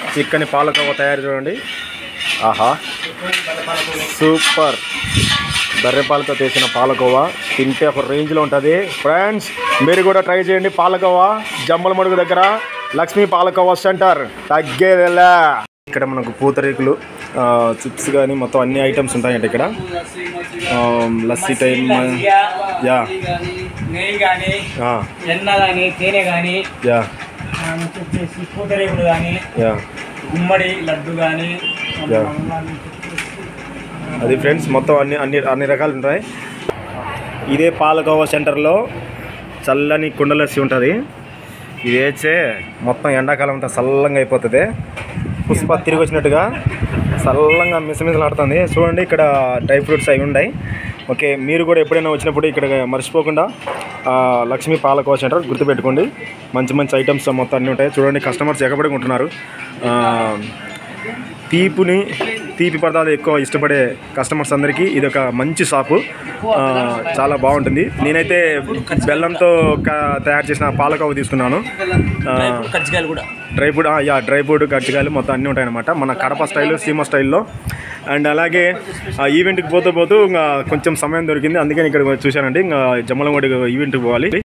చిక్కని పాలకోవ తయారు చూడండి ఆహా సూపర్ బర్రెపాలతో చేసిన పాలకోవా తింటే ఒక రేంజ్లో ఉంటుంది ఫ్రెండ్స్ మీరు కూడా ట్రై చేయండి పాలకోవా జమ్మల మడుగు దగ్గర లక్ష్మీ పాలకోవా సెంటర్ తగ్గేదిలే ఇక్కడ మనకు పూతరేకులు ఆ, చిప్స్ కానీ మొత్తం అన్ని ఐటమ్స్ ఉంటాయండి ఇక్కడ ఆ, లస్సీ టైం యా నెయ్యి కానీ ఆ, ఎన్న కానీ తేనె కానీ యా వచ్చేసి పూతరేకులు కానీ యా గుమ్మడి లడ్డు కానీ యా అది ఫ్రెండ్స్ మొత్తం అన్ని అన్ని అన్ని రకాలు ఉంటాయి ఇదే పాలకోవా సెంటర్లో చల్లని కుండలస్సి ఉంటుంది ఇది వేస్తే మొత్తం ఎండాకాలం అంతా చల్లంగా అయిపోతుంది పుష్ప తిరిగి వచ్చినట్టుగా చల్లంగా మిసమిసలాడుతుంది చూడండి ఇక్కడ డ్రై ఫ్రూట్స్ అవి ఉన్నాయి ఓకే మీరు కూడా ఎప్పుడైనా వచ్చినప్పుడు ఇక్కడ మర్చిపోకుండా ఆ, లక్ష్మీ పాలకోవా సెంటర్ గుర్తుపెట్టుకోండి మంచి మంచి ఐటమ్స్ మొత్తం అన్నీ ఉంటాయి చూడండి కస్టమర్స్ ఎగబడి ఉంటున్నారు ఆ, తీపిని తీపి పదార్థాలు ఎక్కువ ఇష్టపడే కస్టమర్స్ అందరికీ ఇది ఒక మంచి షాపు ఆ, చాలా బాగుంటుంది నేనైతే బెల్లంతో క- తయారు చేసిన పాలకోవ తీసుకున్నాను ఆ, కజ్జికాయలు కూడా డ్రై ఫ్రూట్ ఆ, యా డ్రై ఫ్రూట్ కజ్జికాయలు మొత్తం అన్నీ ఉంటాయన్నమాట మన కడప స్టైల్ సీమ స్టైల్లో అండ్ అలాగే ఆ ఈవెంట్కి పోతూ పోతూ ఇంకా కొంచెం సమయం దొరికింది అందుకని ఇక్కడ చూశానండి ఇంకా జమ్మలమూడి ఈవెంట్కి పోవాలి